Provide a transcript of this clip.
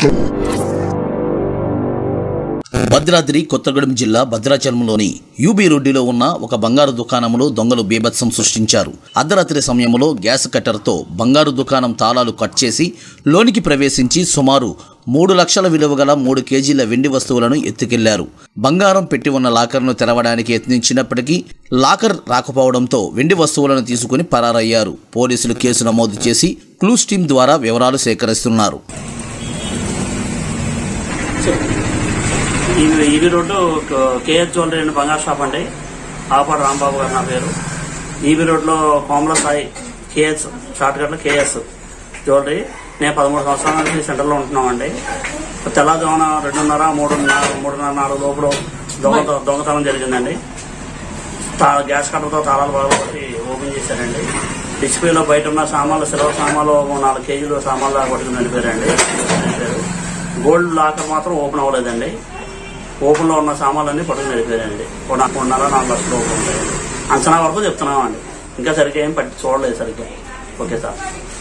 భద్రాద్రి కొత్తగూడెం జిల్లా భద్రాచలంలోని యూబీ రోడ్డులో ఉన్న ఒక బంగారు దుకాణంలో దొంగలు బీభత్సం సృష్టించారు అర్ధరాత్రి సమయంలో గ్యాస్ కట్టర్తో బంగారు దుకాణం తాళాలు కట్ చేసి లోనికి ప్రవేశించి సుమారు మూడు లక్షల విలువ గల మూడు కేజీల వెండి వస్తువులను ఎత్తుకెళ్లారు బంగారం పెట్టి ఉన్న లాకర్ను తెరవడానికి యత్నించినప్పటికీ లాకర్ రాకపోవడంతో వెండి వస్తువులను తీసుకుని పరారయ్యారు పోలీసులు కేసు నమోదు చేసి క్లూస్ టీం ద్వారా వివరాలు సేకరిస్తున్నారు ఇది ఇది రోడ్డు కేఎస్ జ్యువెలరీ అండ్ బంగారు షాప్ అండి ఆపాడు రాంబాబు గారు నా పేరు ఈబీ రోడ్లో కోమల సాయి కేఎస్ షార్ట్ కట్లో కేఎస్ జ్యువెలరీ నేను పదమూడు సంవత్సరాల నుంచి సెంటర్లో ఉంటున్నామండి తెల్లవారుజామున రెండున్నర మూడున్నర మూడున్నర నాలుగు లోపల దొంగ దొంగతనం జరిగిందండి తా- గ్యాస్ కట్టతో తాళాలు పగలగొట్టి ఓపెన్ చేశారండి డిస్ప్లేలో బయట ఉన్న సామాన్లు సిల్వర్ సామాన్లు ఓ నాలుగు కేజీలు సామాన్లు పట్టుకుని వెళ్ళిపోయారండి వెళ్ళిపోయారు. గోల్డ్ లాకర్ మాత్రం ఓపెన్ అవ్వలేదండి ఓపెన్ లో ఉన్న సామాన్లన్నీ పట్టుకుని వెళ్ళిపోయారండి ఒక నాకు ఉన్నర నాలుగు లక్షలు ఓపెన్ ఉంటాయండి అంచనా వరకు చెప్తున్నామండి ఇంకా సరిగ్గా ఏం పట్టి చూడలేదు సరిగ్గా ఓకే సార్